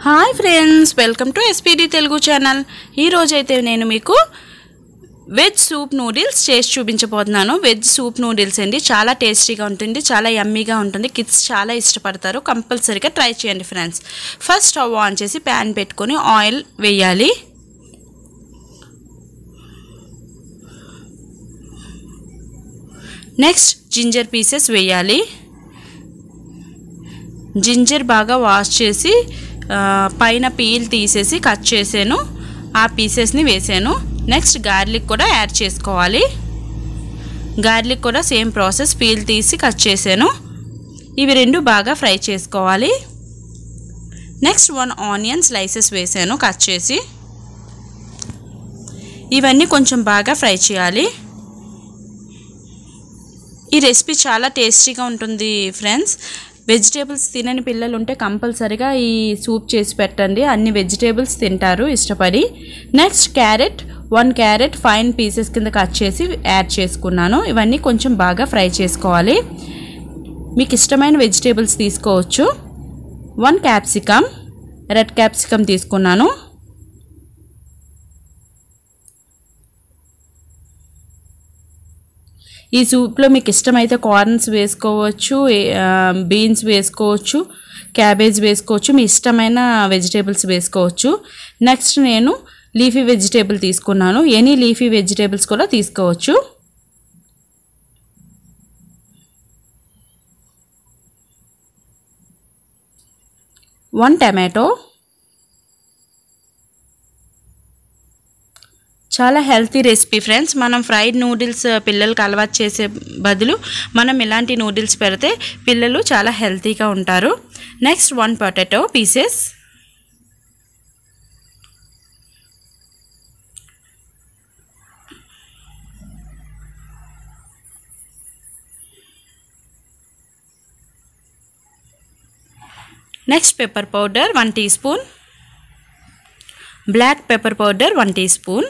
hi friends welcome to SPD Telugu channel ఈరోజైతే నేను మీకు వెజ్ సూప్ నూడిల్స్ చేసి చూపించబోతున్నాను వెజ్ సూప్ నూడిల్స్ అండి చాలా టేస్టీగా ఉంటుంది చాలా యమ్మీగా ఉంటుంది కిడ్స్ చాలా ఇష్టపడతారు కంపల్సరీగా ట్రై చేయండి ఫ్రెండ్స్ ఫస్ట్ స్టవ్ ఆన్ చేసి ప్యాన్ పెట్టుకొని ఆయిల్ వేయాలి నెక్స్ట్ జింజర్ పీసెస్ వేయాలి జింజర్ బాగా వాష్ చేసి ఆ, పైన పీల్ తీసేసి కట్ చేసాను ఆ పీసెస్ని వేసాను నెక్స్ట్ గార్లిక్ కూడా యాడ్ చేసుకోవాలి గార్లిక్ కూడా సేమ్ ప్రాసెస్ పీల్ తీసి కట్ చేసాను ఇవి రెండు బాగా ఫ్రై చేసుకోవాలి నెక్స్ట్ వన్ ఆనియన్ స్లైసెస్ వేసాను కట్ చేసి ఇవన్నీ కొంచెం బాగా ఫ్రై చేయాలి ఈ రెసిపీ చాలా టేస్టీగా ఉంటుంది ఫ్రెండ్స్ వెజిటేబుల్స్ తినని పిల్లలు ఉంటే కంపల్సరిగా ఈ సూప్ చేసి పెట్టండి అన్ని వెజిటేబుల్స్ తింటారు ఇష్టపడి next carrot one carrot fine pieces కింద కట్ చేసి యాడ్ చేసుకున్నాను ఇవన్నీ కొంచెం బాగా ఫ్రై చేసుకోవాలి మీకు ఇష్టమైన వెజిటేబుల్స్ తీసుకోవచ్చు వన్ క్యాప్సికమ్ రెడ్ క్యాప్సికమ్ తీసుకున్నాను ఈ సూప్లో మీకు ఇష్టమైతే కార్న్స్ వేసుకోవచ్చు బీన్స్ వేసుకోవచ్చు క్యాబేజ్ వేసుకోవచ్చు మీ ఇష్టమైన వెజిటేబుల్స్ వేసుకోవచ్చు నెక్స్ట్ నేను లీఫీ వెజిటేబుల్ తీసుకున్నాను ఎనీ లీఫీ వెజిటేబుల్స్ కూడా తీసుకోవచ్చు వన్ టమాటో చాలా హెల్తీ రెసిపీ ఫ్రెండ్స్ మనం ఫ్రైడ్ నూడిల్స్ పిల్లలకి అలవాటు చేసే బదులు మనం ఇలాంటి నూడిల్స్ పెడితే పిల్లలు చాలా హెల్తీగా ఉంటారు next one potato pieces next pepper powder one teaspoon black pepper powder one teaspoon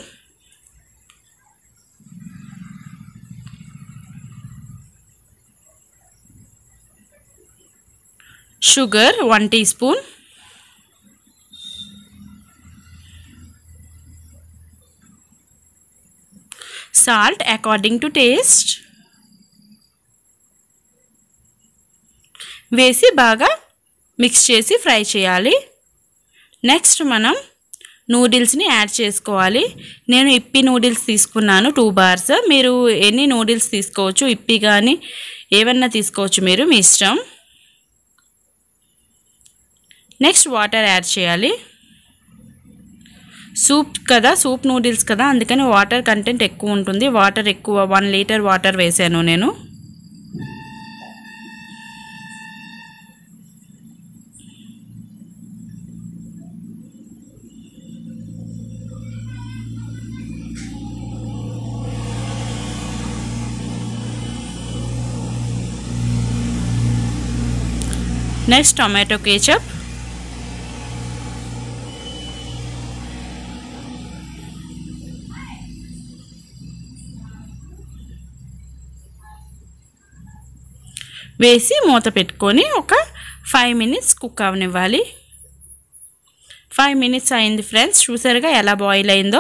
sugar one teaspoon salt according to taste వేసి బాగా మిక్స్ చేసి ఫ్రై చేయాలి నెక్స్ట్ మనం నూడిల్స్ని యాడ్ చేసుకోవాలి నేను ఇప్పి నూడిల్స్ తీసుకున్నాను టూ బార్స్ మీరు ఎన్ని నూడిల్స్ తీసుకోవచ్చు ఇప్పి కానీ ఏమన్నా తీసుకోవచ్చు మీరు మీ ఇష్టం నెక్స్ట్ వాటర్ యాడ్ చేయాలి సూప్ కదా సూప్ నూడిల్స్ కదా అందుకని వాటర్ కంటెంట్ ఎక్కువ ఉంటుంది వాటర్ ఎక్కువ వన్ లీటర్ వాటర్ వేసాను నేను నెక్స్ట్ టొమాటో కేచప్ వేసి మూత పెట్టుకొని ఒక ఫైవ్ మినిట్స్ కుక్ అవనివ్వాలి ఫైవ్ మినిట్స్ అయింది ఫ్రెండ్స్ చూసారుగా ఎలా బాయిల్ అయిందో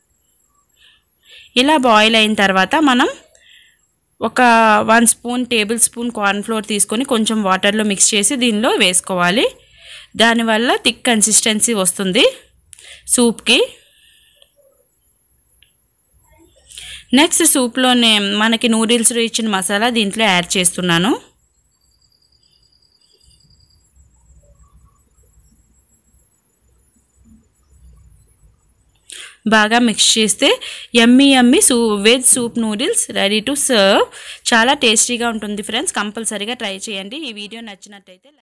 ఇలా బాయిల్ అయిన తర్వాత మనం ఒక one spoon tablespoon cornflour తీసుకొని కొంచెం వాటర్లో మిక్స్ చేసి దీనిలో వేసుకోవాలి దానివల్ల థిక్ కన్సిస్టెన్సీ వస్తుంది సూప్కి నెక్స్ట్ సూప్లోనే మనకి నూడిల్స్లో ఇచ్చిన మసాలా దీంట్లో యాడ్ చేస్తున్నాను బాగా మిక్స్ చేస్తే ఎమ్మీ ఎమ్మీ సూ veg soup noodles ready to serve చాలా టేస్టీగా ఉంటుంది ఫ్రెండ్స్ కంపల్సరీగా ట్రై చేయండి ఈ వీడియో నచ్చినట్టయితే